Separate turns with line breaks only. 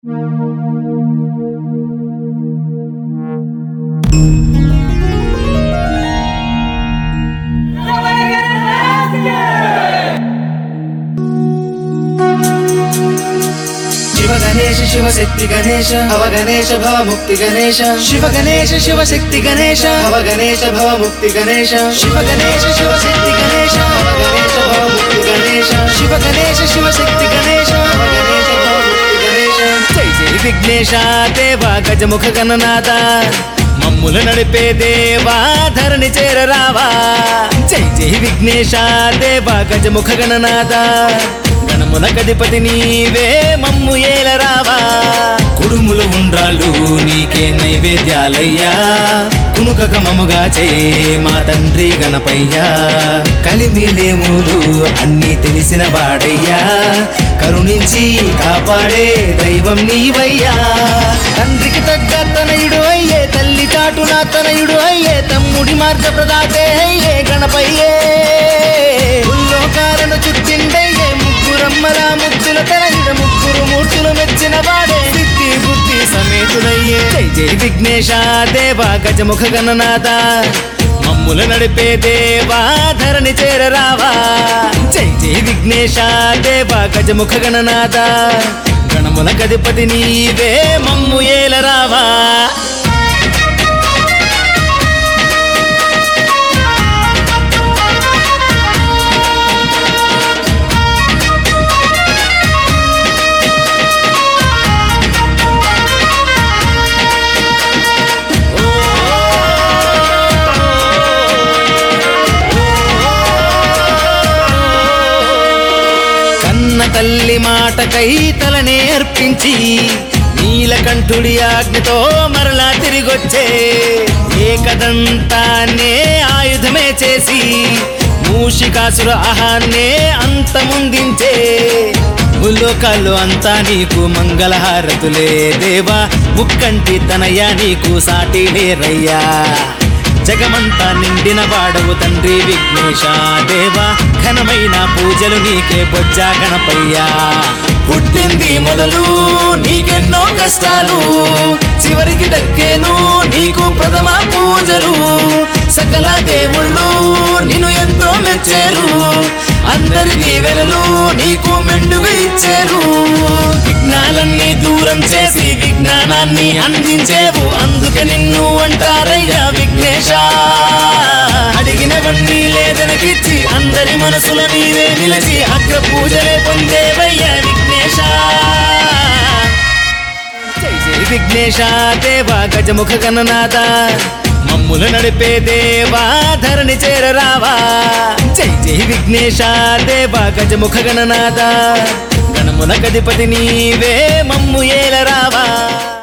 శివ గణేశ శివశక్తి గణేశ భవ గణేశ భవ ముక్తి గణేశ శివ గణేశ శివశక్తి గణేశ భవ గణేశ భవ ముక్తి గణేశ శివ గణేశ శివశక్తి గణేశ భవ గణేశ భవ ముక్తి గణేశ శివ గణేశ శివశక్తి గణేశ భవ గణేశ భవ ముక్తి గణేశ జై జై విఘ్నేశ దేవా గజముఖ గణనాథ మమ్ములు నడిపే దేవా ధరణి చేరరావా జై జై విఘ్నేశ దేవా గజముఖ గణనాథ గణముల కధిపతి నీవే మమ్ము ఏలరావా కుడుములు ఉండ్రాలు నీకే నైవేద్యాలయ్యా కునుకక మముగా చే మా తండ్రి గణపయ్యా కలిమిలేములు అన్ని తెలిసిన వాడయ్యా కరుణించి కాపాడే దైవం నీవయ్యా తండ్రికి తగ్గ తనయుడు అయ్యే తల్లి చాటున తనయుడు అయ్యే తమ్ముడి మార్గ ప్రదాతే అయ్యే గణపయ్యే ఉల్లోకాలను చుట్టిండయ్యే ముగ్గురమ్మల ముగ్గుల తనయుడు ముగ్గురు మూర్తులు మెచ్చిన వాడే సిద్ధి బుద్ధి సమేతుడయ్యే జై జై విఘ్నేశ దేవా గజముఖ గణనాథ మమ్ముల నడిపే దేవా ధరణి చేరరావా జై జై విఘ్నేశ దేవా గజముఖ గణనాథ గణముల గధిపతి నీవే మమ్ము ఏలరావా కన్న తల్లి మాటకై తలనే అర్పించి నీలకంఠుడి ఆజ్ఞతో మరలా తిరిగొచ్చే ఏకదంతాన్నే ఆయుధమే చేసి మూషికాసుర ఆహాన్నే అంతముందించే ముల్లోకాల్లో అంతా నీకు మంగళహారతులే దేవా ముక్కంటి తనయ నీకు సాటి లేరయ్యా జగమంతా నిండిన వాడవు తండ్రి విఘ్నేశ దేవా ఘనమైన పూజలు నీకే బొజ్జా గణపయ్యా పుట్టింది మొదలు నీకెన్నో కష్టాలు చివరికి దక్కేను నీకు ప్రథమ పూజలు సకల దేవుళ్ళు నిన్ను ఎంతో మెచ్చారు అందరికీ వెలలు నీకు మెండుగా ఇచ్చారు విఘ్నాలన్నీ దూరం చేసి విజ్ఞానాన్ని అందించేవు అందుకే నిన్ను అంటారయ్యా విఘ్నేశ అడిగినవన్నీ లేదనకిచ్చి అందరి మనసుల నీవే నిలిచి అగ్ర పూజలే పొందేవయ్యా విఘ్నేశ జై జై విఘ్నేశ దేవా గజముఖ గణనాథ మమ్ముల నడిపే దేవా ధరణి చేరరావా జై జై విఘ్నేశ దేవా గజముఖ గణనాథ గణముల గధిపతి నీవే మమ్ము ఏలరావా